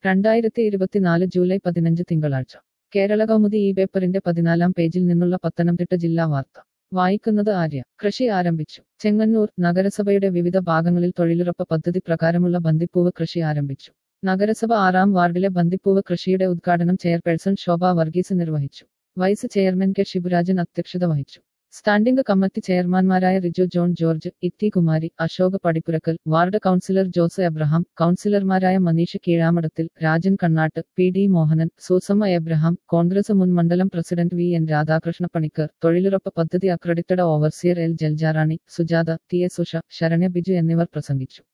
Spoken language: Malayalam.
രണ്ടായിരത്തി ഇരുപത്തിനാല് ജൂലൈ പതിനഞ്ച് തിങ്കളാഴ്ച കേരള കൗമുദി ഈ പേപ്പറിന്റെ പതിനാലാം പേജിൽ നിന്നുള്ള പത്തനംതിട്ട ജില്ലാ വാർത്ത വായിക്കുന്നത് ആര്യ കൃഷി ആരംഭിച്ചു ചെങ്ങന്നൂർ നഗരസഭയുടെ വിവിധ ഭാഗങ്ങളിൽ തൊഴിലുറപ്പ് പദ്ധതി പ്രകാരമുള്ള ബന്ദിപ്പൂവ് കൃഷി ആരംഭിച്ചു നഗരസഭ ആറാം വാർഡിലെ ബന്ദിപ്പൂവ് കൃഷിയുടെ ഉദ്ഘാടനം ചെയർപേഴ്സൺ ശോഭ വർഗീസ് നിർവഹിച്ചു വൈസ് ചെയർമാൻ കെ ശിവരാജൻ അധ്യക്ഷത വഹിച്ചു സ്റ്റാൻഡിംഗ് കമ്മിറ്റി ചെയർമാൻമാരായ റിജു ജോൺ ജോർജ് ഇറ്റി കുമാരി അശോക് പടിപ്പുരക്കൽ വാർഡ് കൗൺസിലർ ജോസ് എബ്രഹാം കൗൺസിലർമാരായ മനീഷ് കീഴാമടത്തിൽ രാജൻ കണ്ണാട്ട് പി ഡി മോഹനൻ സൂസമ്മ എബ്രഹാം കോൺഗ്രസ് മുൻ മണ്ഡലം president V N Radhakrishna Panicker തൊഴിലുറപ്പ് പദ്ധതി accredited overseer L Jaljarani Sujatha T S Usha Saranya Biju എന്നിവർ പ്രസംഗിച്ചു